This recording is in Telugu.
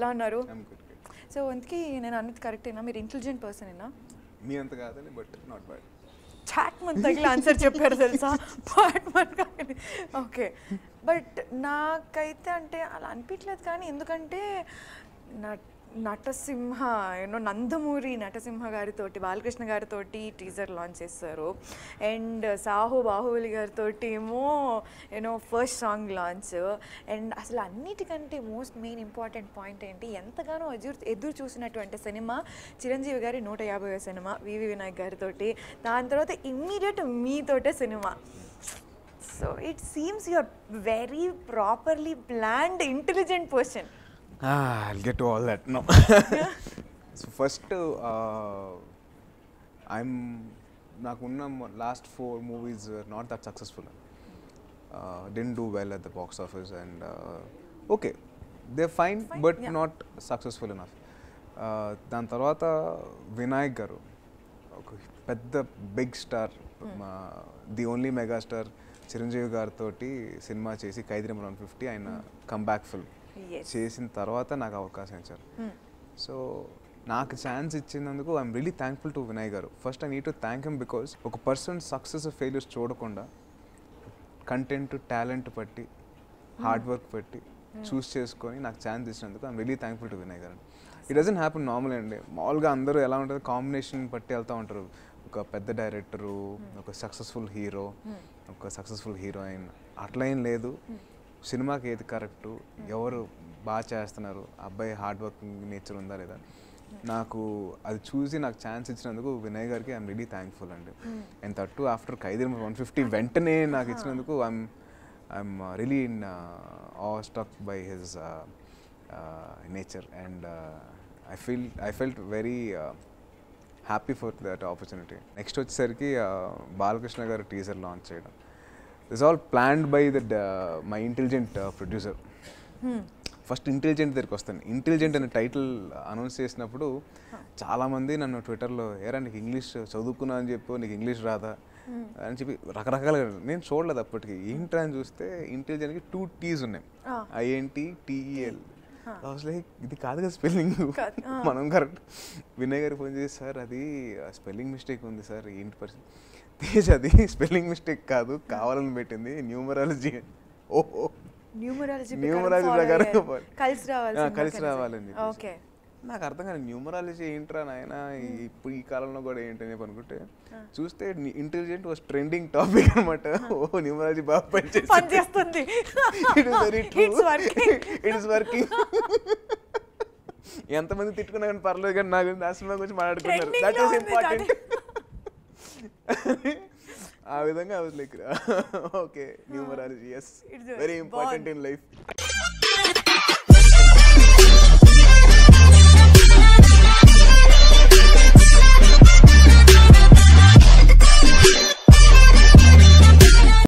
ఎలా ఉన్నారు ఐమ్ గుడ్ గుడ్ సో అందుకే నేను అన్నది కరెక్టేనా మీరు ఇంటెలిజెంట్ పర్సనేనా మీ అంత కాదని బట్ నాట్ బ్యాడ్ చాట్ మన తగిలి ఆన్సర్ చెప్పారు తెలుసా పాట్ మన ఓకే బట్ నాకైతే అంటే అలా అనిపించలేదు కానీ ఎందుకంటే నట్ నటసింహ యూనో నందమూరి నటసింహ గారితోటి బాలకృష్ణ గారితోటి టీజర్ లాంచ్ చేస్తారు అండ్ సాహు బాహుబలి గారితో ఏమో you know first song launch and అసలు అన్నిటికంటే మోస్ట్ మెయిన్ ఇంపార్టెంట్ పాయింట్ ఏంటి ఎంతగానో ఎదురు ఎదురు చూసినటువంటి సినిమా చిరంజీవి గారి నూట యాభై సినిమా వివి వినాయక్ గారితోటి దాని తర్వాత ఇమ్మీడియట్ మీతోటే cinema so it seems your very properly planned intelligent person I'll get to all that no so first I'm నాకున్న last four movies not that successful didn't do well at the box office and okay they fine but not successful enough దాని తర్వాత వినాయక్ గారు ఒక పెద్ద బిగ్ స్టార్ మా ది ఓన్లీ మెగాస్టార్ చిరంజీవి గారితో సినిమా చేసి ఖైదీ నెంబర్ వన్ ఫిఫ్టీ ఆయన కమ్బ్యాక్ ఫిల్మ్ Yes. చేసిన తర్వాత నాకు అవకాశం ఇచ్చారు సో నాకు ఛాన్స్ ఇచ్చినందుకు I'm really thankful to Vinay గారు first I need to thank him because ఒక పర్సన్ సక్సెస్ ఫెయిల్యూర్స్ చూడకుండా కంటెంట్ టాలెంట్ బట్టి హార్డ్ వర్క్ పెట్టి చూస్ చేసుకొని నాకు ఛాన్స్ ఇచ్చినందుకు I'm really thankful to Vinay గారు ఇట్ డజన్ హ్యాపన్ నార్మల్ అండి మామూలుగా అందరూ ఎలా ఉంటుంది కాంబినేషన్ బట్టి వెళ్తూ ఉంటారు ఒక పెద్ద డైరెక్టరు ఒక సక్సెస్ఫుల్ హీరో ఒక సక్సెస్ఫుల్ హీరోయిన్ అట్లా ఏం లేదు సినిమాకి ఏది కరెక్టు ఎవరు బాగా చేస్తున్నారు అబ్బాయి హార్డ్ వర్కింగ్ నేచర్ ఉందా లేదా నాకు అది చూసి నాకు ఛాన్స్ ఇచ్చినందుకు వినయ్ గారికి ఐఎమ్ రియలీ థ్యాంక్ఫుల్ అండి అండ్ తట్టు ఆఫ్టర్ ఖైదీ వన్ ఫిఫ్టీ వెంటనే నాకు ఇచ్చినందుకు I'm I'm really in a stuck by his nature and I feel I felt very happy for that opportunity next వచ్చేసరికి uh, బాలకృష్ణ గారు టీజర్ లాంచ్ చేయడం this all planned by that my intelligent producer first intelligent దగ్గరికి వస్తాను ఇంటెలిజెంట్ అనే టైటిల్ అనౌన్స్ చేసినప్పుడు చాలామంది నన్ను ట్విట్టర్లో ఏరా నీకు ఇంగ్లీష్ చదువుకున్నా అని చెప్పు నీకు ఇంగ్లీష్ రాదా అని చెప్పి రకరకాలుగా నేను చూడలేదు అప్పటికి ఏంట్రా అని చూస్తే ఇంటెలిజెంట్కి టూ టీస్ ఉన్నాయి ఐఎన్టీ టీఈఎల్ లైక్ ఇది కాదు కదా స్పెల్లింగ్ కాదు, ఆ. మనం కరెక్ట్ వినయ్ గారికి ఫోన్ చేసి సార్ అది స్పెల్లింగ్ మిస్టేక్ ఉంది సార్ ఏంటి పరిస్థితి తేజ్ అది స్పెల్లింగ్ మిస్టేక్ కాదు కావాలని పెట్టింది న్యూమరాలజీ ఓహో న్యూమరాలజీ న్యూమరాలజీ ప్రకారం పోవాలి. కలిసి రావాలి ఆ, సినిమాకి కలిసి అనేసి. రావాలని చెప్పేసి. ఓకే నాకు అర్థం కాదు న్యూమరాలజీ ఏంట్రా నాయన ఇప్పుడు ఈ కాలంలో కూడా ఏంటని చెప్పి అనుకుంటే చూస్తే ఇంటెలిజెంట్ వాస్ ట్రెండింగ్ టాపిక్ అనమాట ఓ న్యూమరాలజీ బాగా పనిచేసి పని చేస్తుంది it is very true It's working. It is working ఎంతమంది తిట్టుకున్నా కానీ పర్లేదు కానీ నాకు నా సినిమా గురించి మాట్లాడుకున్నారు Trending దట్ లో ఈస్ ఉంది, ఇంపార్టెంట్ ఆ విధంగా I was like okay numerology is It's a very important bond. In life